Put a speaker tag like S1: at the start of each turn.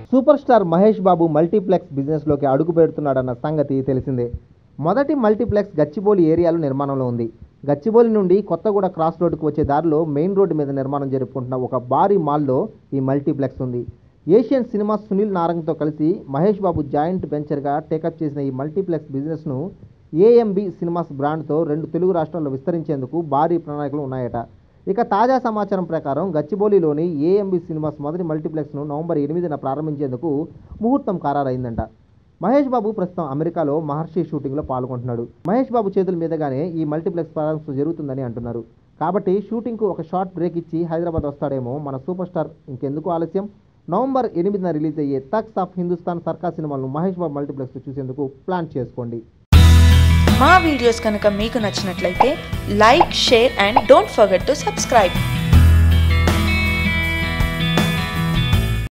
S1: super star Mahesh Babu multiplex బిజినెస్లోకి అడుగు పెడుతున్నాడన్న సంగతి తెలిసిందే మొదటి మల్టీప్లెక్స్ గచ్చిబౌలి ఏరియాలో నిర్మాణంలో ఉంది గచ్చిబౌలి నుండి కొత్తగూడ క్రాస్ రోడ్డుకు వచ్చే దారిలో మెయిన్ రోడ్డు మీద నిర్మాణం జరుపుకుంటున్న ఒక భారీ మాల్లో ఈ మల్టీప్లెక్స్ ఉంది ఏషియన్ సినిమాస్ సునీల్ నారంగ్తో కలిసి మహేష్ బాబు జాయింట్ వెంచర్గా టేకప్ చేసిన ఈ మల్టీప్లెక్స్ బిజినెస్ను ఏఎంబి సినిమాస్ బ్రాండ్తో రెండు తెలుగు రాష్ట్రాల్లో విస్తరించేందుకు భారీ ప్రణాళికలు ఉన్నాయట ఇక తాజా సమాచారం ప్రకారం గచ్చిబౌలిలోని ఏఎంబి సినిమాస్ మొదటి మల్టీప్లెక్స్ను నవంబర్ ఎనిమిదిన ప్రారంభించేందుకు ముహూర్తం ఖరారైందంట మహేష్ బాబు ప్రస్తుతం అమెరికాలో మహర్షి షూటింగ్లో పాల్గొంటున్నాడు మహేష్ బాబు చేతుల మీదుగానే ఈ మల్టీప్లెక్స్ ప్రారంభం జరుగుతుందని అంటున్నారు కాబట్టి షూటింగ్కు ఒక షార్ట్ బ్రేక్ ఇచ్చి హైదరాబాద్ వస్తాడేమో మన సూపర్ స్టార్ ఇంకెందుకు ఆలస్యం నవంబర్ ఎనిమిదిన రిలీజ్ అయ్యే తక్స్ ఆఫ్ హిందుస్థాన్ సర్కార్ సినిమాలను మహేష్ బాబు మల్టీప్లెక్స్ చూసేందుకు ప్లాన్ చేసుకోండి
S2: మా వీడియోస్ కనుక మీకు నచ్చినట్లయితే like share and don't forget to subscribe